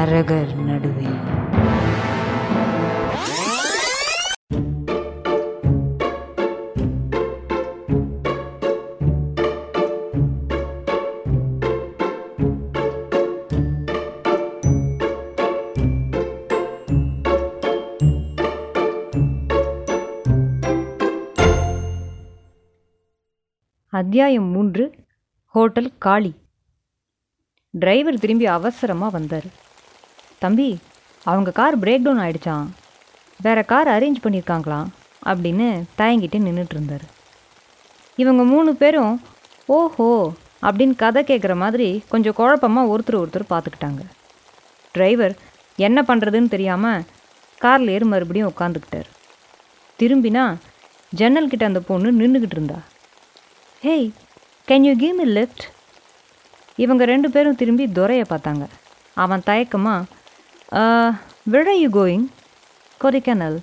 நரகர் நடுவே அத்தியாயம் மூன்று ஹோட்டல் காளி டிரைவர் திரும்பி அவசரமாக வந்தார் தம்பி அவங்க கார் பிரேக் டவுன் ஆயிடுச்சான் வேற கார் அரேஞ்ச் பண்ணியிருக்காங்களாம் அப்படின்னு தயங்கிட்டு நின்றுட்டு இருந்தார் இவங்க மூணு பேரும் ஓஹோ அப்படின்னு கதை கேட்குற மாதிரி கொஞ்சம் குழப்பமாக ஒருத்தர் ஒருத்தர் பார்த்துக்கிட்டாங்க டிரைவர் என்ன பண்ணுறதுன்னு தெரியாமல் காரில் ஏறி மறுபடியும் உட்காந்துக்கிட்டார் திரும்பினா ஜன்னல் கிட்ட அந்த பொண்ணு நின்றுக்கிட்டு இருந்தா hey can you give me lift இவங்க ரெண்டு பேரும் திரும்பி துரையை பார்த்தாங்க அவன் தயக்கமாக விழ you going Kodaikanal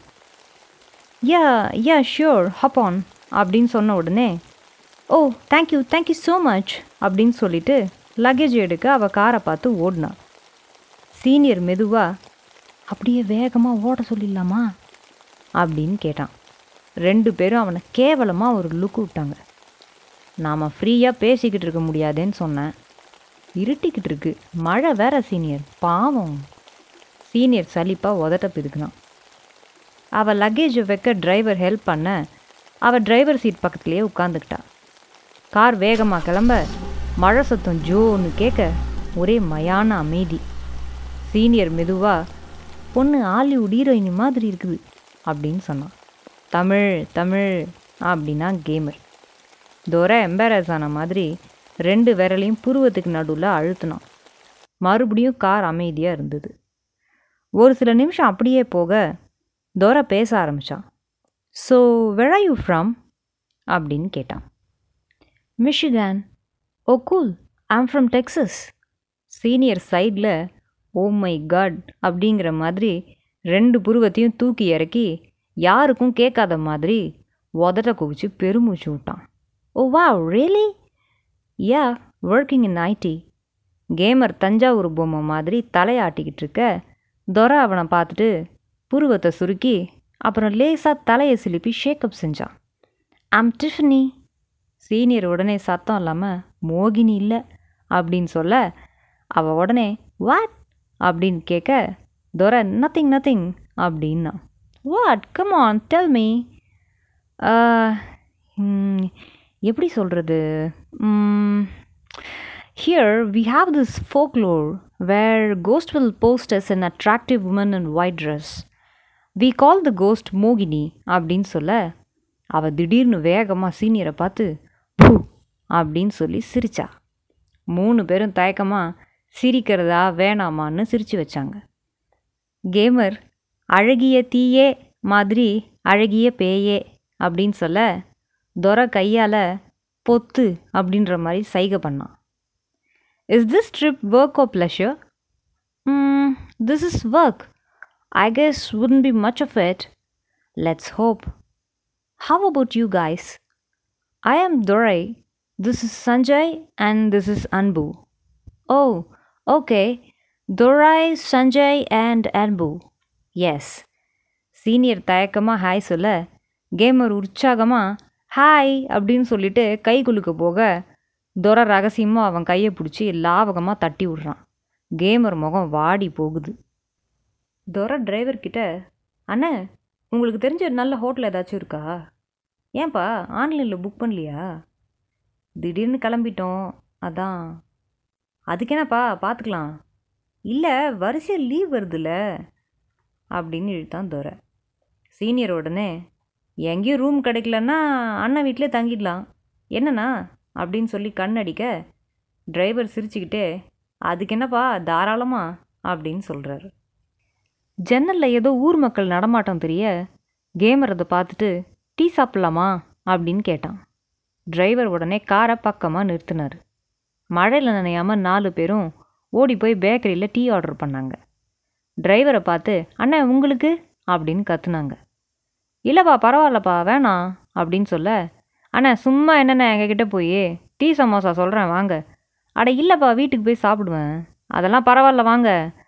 ya ya sure hop on அப்படின்னு சொன்ன உடனே oh thank you thank you so much அப்படின்னு சொல்லிட்டு லக்கேஜ் எடுக்க அவள் காரை பார்த்து ஓடினா சீனியர் மெதுவாக அப்படியே வேகமாக ஓட சொல்லிடலாமா அப்படின்னு கேட்டான் ரெண்டு பேரும் அவனை கேவலமாக ஒரு லுக் விட்டாங்க நாம் ஃப்ரீயாக பேசிக்கிட்டு இருக்க முடியாதேன்னு சொன்னேன் இருட்டிக்கிட்டு இருக்கு மழை வேற சீனியர் பாவம் சீனியர் சலிப்பாக உதட்ட பிதுக்குனான் அவள் லக்கேஜை வைக்க டிரைவர் ஹெல்ப் பண்ண அவள் டிரைவர் சீட் பக்கத்துலேயே உட்காந்துக்கிட்டா கார் வேகமாக கிளம்ப மழை சத்தம் ஜோன்னு கேட்க ஒரே மயான அமைதி சீனியர் மெதுவாக பொண்ணு ஹாலிவுட் ஹீரோயினி மாதிரி இருக்குது அப்படின்னு சொன்னான் தமிழ் தமிழ் அப்படின்னா கேமர் துரை எம்பேரஸ் ஆன மாதிரி ரெண்டு விரலையும் புருவத்துக்கு நடுவில் அழுத்தினான் மறுபடியும் கார் அமைதியாக இருந்தது ஒரு சில நிமிஷம் அப்படியே போக துரை பேச ஆரம்பித்தான் ஸோ வெர் யூ ஃப்ரம் அப்படின்னு கேட்டான் Michigan oh cool I'm from Texas senior சைடில் ஓ மை காட் அப்படிங்கிற மாதிரி ரெண்டு புருவத்தையும் தூக்கி இறக்கி யாருக்கும் கேட்காத மாதிரி உதட்ட குவிச்சு பெருமூச்சு விட்டான் oh wow really ya working in IT Gamer Thanjavur பொம்மை மாதிரி தலையாட்டிக்கிட்டு இருக்க துரை அவனை பார்த்துட்டு புருவத்தை சுருக்கி அப்புறம் லேசாக தலையை சிலுப்பி ஷேக்கப் செஞ்சான் ஆம் டிஃபனி சீனியர் உடனே சத்தம் இல்லாமல் மோகினி இல்லை அப்படின்னு சொல்ல அவள் உடனே வாட் அப்படின்னு கேட்க துரை நத்திங் நத்திங் அப்படின்னா what come on tell me எப்படி சொல்கிறது here we have this folklore where ghost will post as an attractive woman in white dress we call the ghost மோகினி அப்படின்னு சொல்ல அவள் திடீர்னு வேகமாக சீனியரை பார்த்து பூ அப்படின்னு சொல்லி சிரிச்சா மூணு பேரும் தயக்கமாக சிரிக்கிறதா வேணாமான்னு சிரித்து வச்சாங்க கேமர் அழகிய தீயே மாதிரி அழகிய பேயே அப்படின்னு சொல்ல துரை கையால் பொத்து அப்படின்ற மாதிரி சைகை பண்ணான் is this trip work of pleasure this is work I guess உடன் be much of it let's hope how about you guys I am Durai this is Sanjay and this is Anbu oh okay Durai Sanjay and Anbu yes senior தயக்கமாக hi சொல்ல Gamer உற்சாகமாக hi அப்படின்னு சொல்லிட்டு கை குலுக்க போக துரை ரகசியமாக அவன் கையை பிடிச்சி லாவகமாக தட்டி விட்றான் கேமர் முகம் வாடி போகுது துரை டிரைவர்கிட்ட அண்ணே உங்களுக்கு தெரிஞ்ச நல்ல ஹோட்டல் ஏதாச்சும் இருக்கா ஏன்பா ஆன்லைனில் புக் பண்ணலையா திடீர்னு கிளம்பிட்டோம் அதான் அதுக்கேனப்பா பார்த்துக்கலாம் இல்லை வரிசையாக லீவ் வருதுல்ல அப்படின்னு இழுத்தான் துரை சீனியர் உடனே எங்கேயும் ரூம் கிடைக்கலன்னா அண்ணன் வீட்டிலே தங்கிடலாம் என்னண்ணா அப்படின்னு சொல்லி கண்ணடிக்க டிரைவர் சிரிச்சுக்கிட்டே அதுக்கு என்னப்பா தாராளமா அப்படின்னு சொல்கிறாரு ஜன்னலில் ஏதோ ஊர் மக்கள் நடமாட்டம் தெரிய கேமர் அதை பார்த்துட்டு டீ சாப்பிட்லாமா அப்படின்னு கேட்டான் டிரைவர் உடனே காரை பக்கமாக நிறுத்தினார் மழையில் நனையாமல் நாலு பேரும் ஓடி போய் பேக்கரியில் டீ ஆர்டர் பண்ணாங்க டிரைவரை பார்த்து அண்ணே உங்களுக்கு அப்படின்னு கத்துனாங்க இல்லைப்பா பரவாயில்லப்பா வேணாம் அப்படின்னு சொல்ல அண்ணா சும்மா என்னண்ணே எங்ககிட்ட போய் டீ சமோசா சொல்கிறேன் வாங்க அட இல்லைப்பா வீட்டுக்கு போய் சாப்பிடுவேன் அதெல்லாம் பரவாயில்ல வாங்க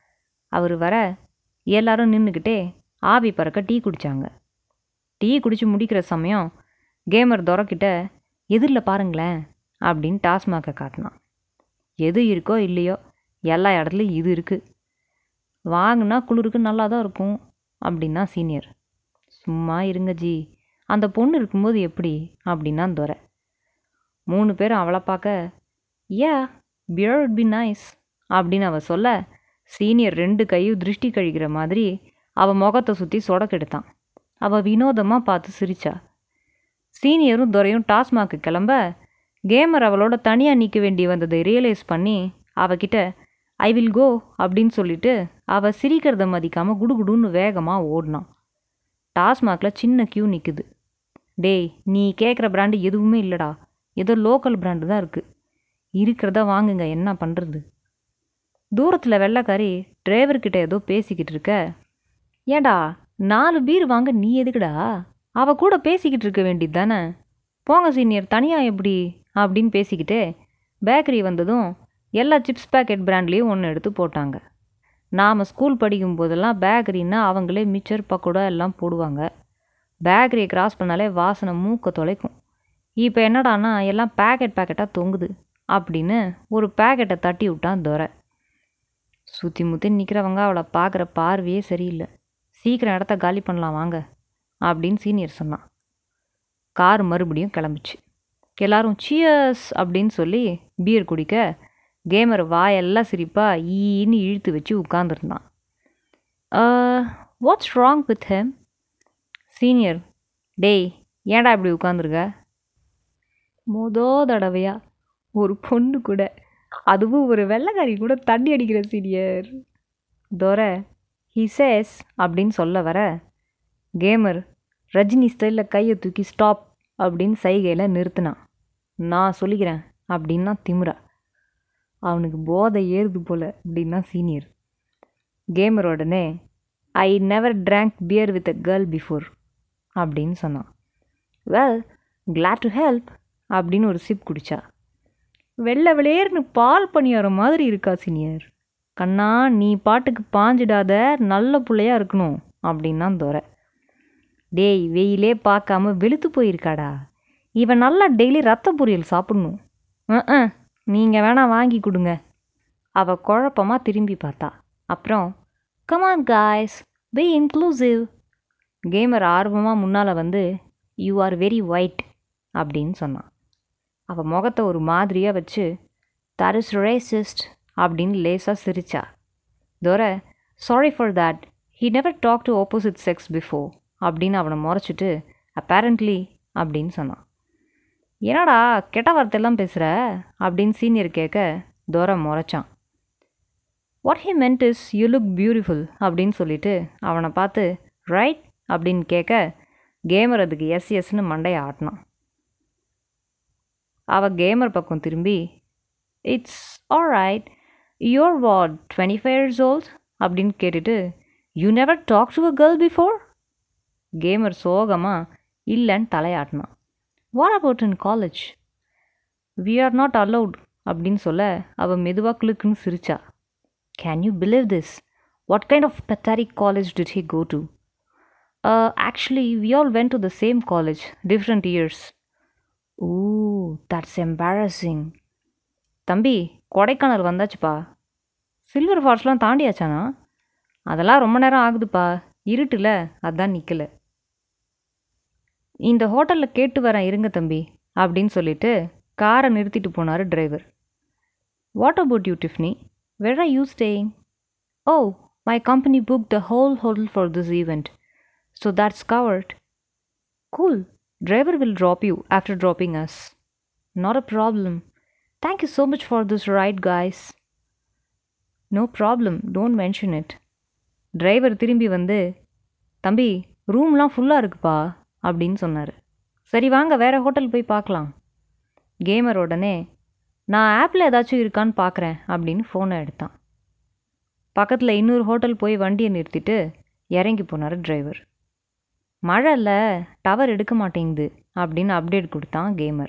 அவர் வர எல்லாரும் நின்றுக்கிட்டே ஆவி பறக்க டீ குடித்தாங்க டீ குடித்து முடிக்கிற சமயம் கேமர் துறக்கிட்ட எதிரில் பாருங்களேன் அப்படின்னு டாஸ்மாகை காட்டினான் எது இருக்கோ இல்லையோ எல்லா இடத்துலையும் இது இருக்குது வாங்கினா குளிருக்கு நல்லா தான் இருக்கும் அப்படின்னா சீனியர் சும்மா இருங்க ஜி அந்த பொண்ணு இருக்கும்போது எப்படி அப்படின்னா துரை மூணு பேரும் அவளை பார்க்க a beer would be nice அப்படின்னு அவ சொல்ல சீனியர் ரெண்டு கையும் திருஷ்டி கழிக்கிற மாதிரி அவள் முகத்தை சுற்றி சொடக்கெடுத்தான் அவள் வினோதமாக பார்த்து சிரிச்சா சீனியரும் துரையும் டாஸ்மாக்கு கிளம்ப கேமர் அவளோட தனியாக நிற்க வேண்டி வந்ததை ரியலைஸ் பண்ணி அவகிட்ட ஐ வில் கோ அப்படின்னு சொல்லிட்டு அவள் சிரிக்கிறத மதிக்காமல் குடுகுடுன்னு வேகமாக ஓடினான் டாஸ்மாகில் சின்ன கியூ நிற்குது டேய் நீ கேட்குற பிராண்டு எதுவுமே இல்லைடா ஏதோ லோக்கல் பிராண்டு தான் இருக்குது இருக்கிறத வாங்குங்க என்ன பண்ணுறது தூரத்தில் வெள்ளைக்காரி டிரைவர்கிட்ட ஏதோ பேசிக்கிட்டு இருக்க ஏண்டா நாலு பீர் வாங்க நீ எதுக்குடா அவ கூட பேசிக்கிட்டு இருக்க வேண்டியது தானே போங்க சீனியர் தனியாக எப்படி அப்படின்னு பேசிக்கிட்டே பேக்கரி வந்ததும் எல்லா சிப்ஸ் பேக்கெட் பிராண்ட்லேயும் ஒன்று எடுத்து போட்டாங்க நாம் ஸ்கூல் படிக்கும் போதெல்லாம் பேக்கரின்னா அவங்களே மிச்சர் பக்கோடா எல்லாம் போடுவாங்க பேக்கரியை கிராஸ் பண்ணாலே வாசனை மூக்க தொலைக்கும் இப்போ என்னடான்னா எல்லாம் பேக்கெட் பேக்கெட்டாக தொங்குது அப்படின்னு ஒரு பேக்கெட்டை தட்டி விட்டான் துரை சுற்றி முற்றி நிற்கிறவங்க அவளை பார்க்குற பார்வையே சரியில்லை சீக்கிரம் இடத்த காலி பண்ணலாம் வாங்க அப்படின்னு சீனியர் சொன்னான் கார் மறுபடியும் கிளம்பிச்சு எல்லாரும் சியர்ஸ் அப்படின்னு சொல்லி பீர் குடிக்க கேமர் வாயெல்லாம் சிரிப்பா ஈன்னு இழுத்து வச்சு உட்காந்துருந்தான் what's wrong with hem senior டேய் ஏன்டா இப்படி உட்காந்துருக்க மொதோ தடவையா ஒரு பொண்ணு கூட அதுவும் ஒரு வெள்ளைக்காரி கூட தண்ணி அடிக்கிற சீனியர் தோரை ஹிசேஸ் அப்படின்னு சொல்ல வர கேமர் ரஜினி ஸ்டைலில் கையை தூக்கி ஸ்டாப் அப்படின்னு சைகையில் நிறுத்தினான் நான் சொல்லிக்கிறேன் அப்படின்னா திமிரா அவனுக்கு போதை ஏறுது போல அப்படின்னா சீனியர் கேமர் உடனே I never drank beer with a girl before அப்படின்னு சொன்னான் வெல் glad டு ஹெல்ப் அப்படின்னு ஒரு சிப் குடிச்சா வெள்ளை வெளியேர்னு பால் பணியாரம் மாதிரி இருக்கா சீனியர் கண்ணா நீ பாட்டுக்கு பாஞ்சிடாத நல்ல பிள்ளையா இருக்கணும் அப்படின்னா துரை டேய் வெயிலே பார்க்காம வெளுத்து போயிருக்காடா இவன் நல்லா டெய்லி ரத்த பொரியல் சாப்பிடணும் ஆ நீங்கள் வேணா வாங்கி கொடுங்க அவள் குழப்பமாக திரும்பி பார்த்தா அப்புறம் come on guys be inclusive Gamer ஆர்வமாக முன்னால் வந்து யூ ஆர் வெரி ஒயிட் அப்படின்னு சொன்னான் அவள் முகத்தை ஒரு மாதிரியாக வச்சு தட் இஸ் ரேசிஸ்ட் அப்படின்னு லேசாக சிரிச்சா தோர sorry for that he never talk to opposite sex before அப்படின்னு அவனை முறைச்சிட்டு அப்பேரண்ட்லி அப்படின்னு சொன்னான் என்னடா கெட்ட வார்த்தையெல்லாம் பேசுகிற அப்படின்னு சீனியர் கேட்க தோர முறைச்சான் what he meant is you look beautiful அப்படின்னு சொல்லிட்டு அவனை பார்த்து ரைட் அப்படின்னு கேட்க கேமர் அதுக்கு எஸ் எஸ்னு மண்டையை ஆட்டினான் அவள் கேமர் பக்கம் திரும்பி it's all right your what twenty five years old அப்படின்னு கேட்டுட்டு you never talk to a girl before Gamer சோகமாக இல்லைன்னு தலையாட்டினான் what about in college we are not allowed அப்படின்னு சொல்ல அவள் மெதுவாக கிளுக்குன்னு சிரிச்சா can you believe this what kind of pathetic college did he go to actually we all went to the same college different years oh that's embarrassing தம்பி Kodaikanal வந்தாச்சுப்பா silver ஃபால்ஸ்லாம் தாண்டியாச்சானா அதெல்லாம் ரொம்ப நேரம் ஆகுதுப்பா இருட்டுல அதான் நிற்கல இந்த ஹோட்டலில் கேட்டு வரேன் இருங்க தம்பி அப்படின்னு சொல்லிட்டு காரை நிறுத்திட்டு போனார் driver what about you Tiffany where are you staying oh my company book the whole hotel for this event so that's covered cool driver will drop you after dropping us not a problem thank you so much for this ride guys no problem don't mention it driver திரும்பி வந்து தம்பி ரூம்லாம் ஃபுல்லாக இருக்குப்பா அப்படின்னு சொன்னார் சரி வாங்க வேறு ஹோட்டல் போய் பார்க்கலாம் கேமர் உடனே நான் ஆப்பில் ஏதாச்சும் இருக்கான்னு பார்க்குறேன் அப்படின்னு ஃபோனை எடுத்தான் பக்கத்தில் இன்னொரு ஹோட்டல் போய் வண்டியை நிறுத்திட்டு இறங்கி போனார் டிரைவர் மழை இல்லை டவர் எடுக்க மாட்டேங்குது அப்படின்னு அப்டேட் கொடுத்தான் கேமர்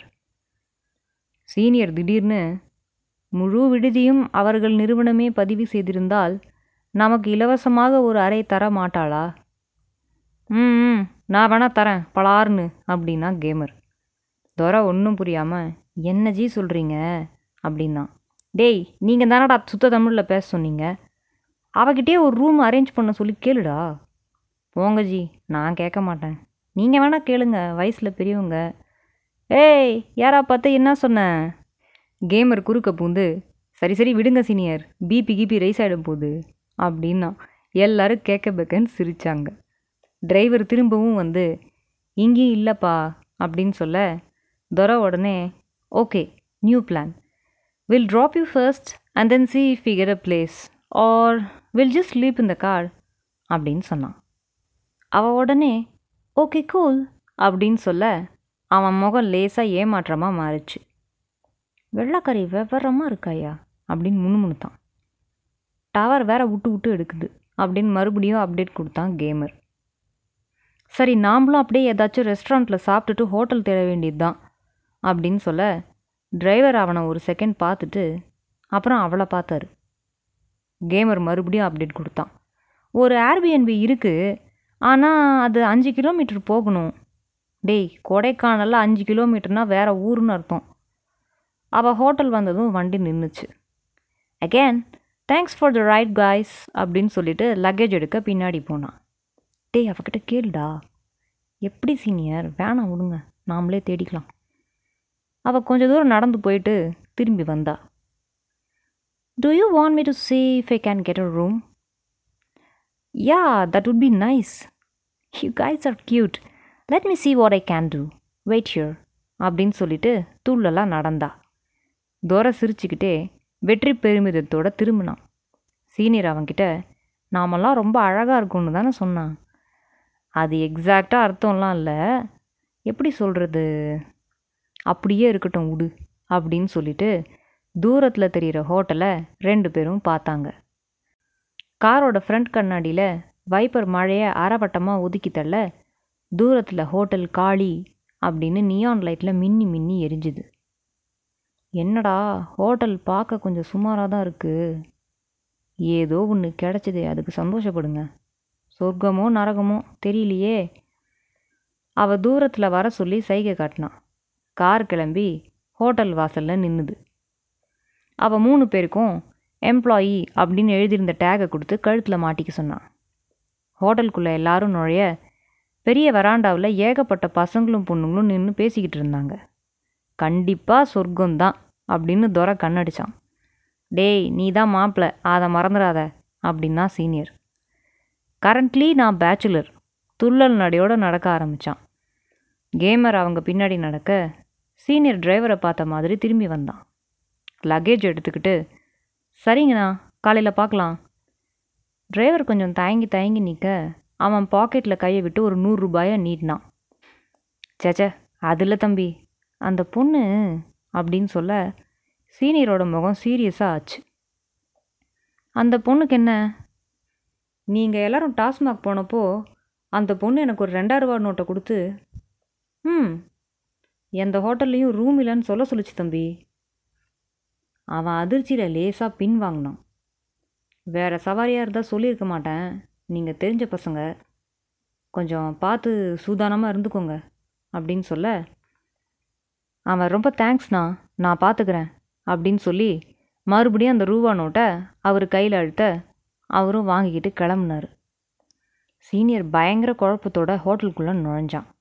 சீனியர் திடீர்னு முழு விடுதியும் அவர்கள் நிறுவனமே பதிவு செய்திருந்தால் நமக்கு இலவசமாக ஒரு அறை தர மாட்டாளா ம் ம் நான் வேணா தரேன் பலார்னு அப்படின்னா கேமர் துரை ஒன்றும் புரியாமல் என்ன ஜி சொல்கிறீங்க அப்படின்னா டேய் நீங்கள் தானடா சுத்த தமிழில் பேச சொன்னீங்க அவகிட்டே ஒரு ரூம் அரேஞ்ச் பண்ண சொல்லி கேளுடா போங்க ஜி நான் கேட்க மாட்டேன் நீங்கள் வேணால் கேளுங்க வயசில் பெரியவங்க ஏய் யாரா பார்த்து என்ன சொன்ன கேமர் குறுக்க பூந்து சரி சரி விடுங்க சீனியர் பிபி கிபி ரைஸ் ஆகிடும் போகுது அப்படின்னா எல்லாரும் கேட்க பெக்கன்னு சிரித்தாங்க டிரைவர் திரும்பவும் வந்து இங்கேயும் இல்லைப்பா அப்படின்னு சொல்ல துரை உடனே okay new plan will drop you first and then see if we get a place or will just sleep in the car அப்படின்னு சொன்னான் அவள் உடனே ஓகே கூல் அப்படின்னு சொல்ல அவன் முகம் லேசாக ஏமாற்றமாக மாறிச்சு வெள்ளைக்கறி விவரமாக இருக்காயா அப்படின்னு முணுமுணுத்தான் டவர் வேற விட்டு விட்டு எடுக்குது அப்படின்னு மறுபடியும் அப்டேட் கொடுத்தான் கேமர் சரி நாமளும் அப்படியே ஏதாச்சும் ரெஸ்டாரண்ட்டில் சாப்பிட்டுட்டு ஹோட்டல் தேட வேண்டியது தான் அப்படின்னு சொல்ல டிரைவர் அவனை ஒரு செகண்ட் பார்த்துட்டு அப்புறம் அவளை பார்த்தாரு கேமர் மறுபடியும் அப்டேட் கொடுத்தான் ஒரு ஏர்பிஎன்பி இருக்குது ஆனால் அது அஞ்சு கிலோமீட்டர் போகணும் டேய் கொடைக்கானலில் அஞ்சு கிலோமீட்டர்னால் வேறு ஊருன்னு அர்த்தம் அவள் ஹோட்டல் வந்ததும் வண்டி நின்றுச்சு again thanks for the ride guys அப்படின்னு சொல்லிட்டு லக்கேஜ் எடுக்க பின்னாடி போனான் டேய் அவகிட்ட கேளுடா எப்படி சீனியர் வேணாம் விடுங்க நாமளே தேடிக்கலாம் அவள் கொஞ்ச தூரம் நடந்து போயிட்டு திரும்பி வந்தா do you want me to see if I can get a room ya that would be nice you guys are cute let me see what I can do wait here அப்படின்னு சொல்லிட்டு தூளெல்லாம் நடந்தா துரை சிரிச்சுக்கிட்டே வெற்றி பெருமிதத்தோட திரும்பினான் சீனியர் அவன்கிட்ட நாமெல்லாம் ரொம்ப அழகாக இருக்கும்னு தானே சொன்னான் அது எக்ஸாக்டாக அர்த்தம்லாம் இல்லை எப்படி சொல்கிறது அப்படியே இருக்கட்டும் விடு அப்படின்னு சொல்லிட்டு தூரத்தில் தெரிகிற ஹோட்டலை ரெண்டு பேரும் பார்த்தாங்க காரோட ஃப்ரண்ட் கண்ணாடியில் வைப்பர் மழையை அறவட்டமாக ஒதுக்கி தள்ள தூரத்தில் ஹோட்டல் காளி அப்படின்னு நியான் லைட்டில் மின்னி மின்னி எரிஞ்சுது என்னடா ஹோட்டல் பார்க்க கொஞ்சம் சுமாராக தான் இருக்குது ஏதோ ஒன்று கிடச்சிதே அதுக்கு சந்தோஷப்படுங்க சொர்க்கமோ நரகமோ தெரியலையே அவள் தூரத்தில் வர சொல்லி சைகை காட்டினான் கார் கிளம்பி ஹோட்டல் வாசலில் நின்றுது அவள் மூணு பேருக்கும் எம்ப்ளாயி அப்படின்னு எழுதியிருந்த டேகை கொடுத்து கழுத்தில் மாட்டிக்க சொன்னான் ஹோட்டலுக்குள்ளே எல்லாரும் நுழைய பெரிய வராண்டாவில் ஏகப்பட்ட பசங்களும் பொண்ணுங்களும் நின்று பேசிக்கிட்டு இருந்தாங்க கண்டிப்பாக சொர்க்கம்தான் அப்படின்னு துரை கண்ணடிச்சான் டேய் நீ தான் மாப்பிள்ள அதை மறந்துடாத அப்படின்னா சீனியர் கரண்ட்லி நான் பேச்சுலர் துள்ளல் நடையோடு நடக்க ஆரம்பித்தான் கேமர் அவங்க பின்னாடி நடக்க சீனியர் டிரைவரை பார்த்த மாதிரி திரும்பி வந்தான் லக்கேஜ் எடுத்துக்கிட்டு சரிங்கண்ணா காலையில் பார்க்கலாம் டிரைவர் கொஞ்சம் தயங்கி தயங்கி நிற்க அவன் பாக்கெட்டில் கையை விட்டு ஒரு நூறுரூபாயை நீட்டினான் சேச்சே அதில் தம்பி அந்த பொண்ணு அப்படின்னு சொல்ல சீனியரோட முகம் சீரியஸாக ஆச்சு அந்த பொண்ணுக்கு என்ன நீங்கள் எல்லாரும் டாஸ்மாக் போனப்போ அந்த பொண்ணு எனக்கு ஒரு ரெண்டாயிரம் ரூபா நோட்டை கொடுத்து ம் எந்த ஹோட்டல்லையும் ரூம் இல்லைன்னு சொல்ல சொல்லுச்சு தம்பி அவன் அதிர்ச்சியில் லேசாக பின் வாங்கினான் வேறு சவாரியாக இருந்தால் சொல்லியிருக்க மாட்டேன் நீங்கள் தெரிஞ்ச பசங்க கொஞ்சம் பார்த்து சூதானமாக இருந்துக்கோங்க அப்படின்னு சொல்ல அவன் ரொம்ப தேங்க்ஸ்ண்ணா நான் பார்த்துக்கிறேன் அப்படின்னு சொல்லி மறுபடியும் அந்த ரூபா நோட்டை அவர் கையில் அழுத்த அவரும் வாங்கிக்கிட்டு கிளம்புனார் சீனியர் பயங்கர குழப்பத்தோட ஹோட்டலுக்குள்ளே நுழைஞ்சான்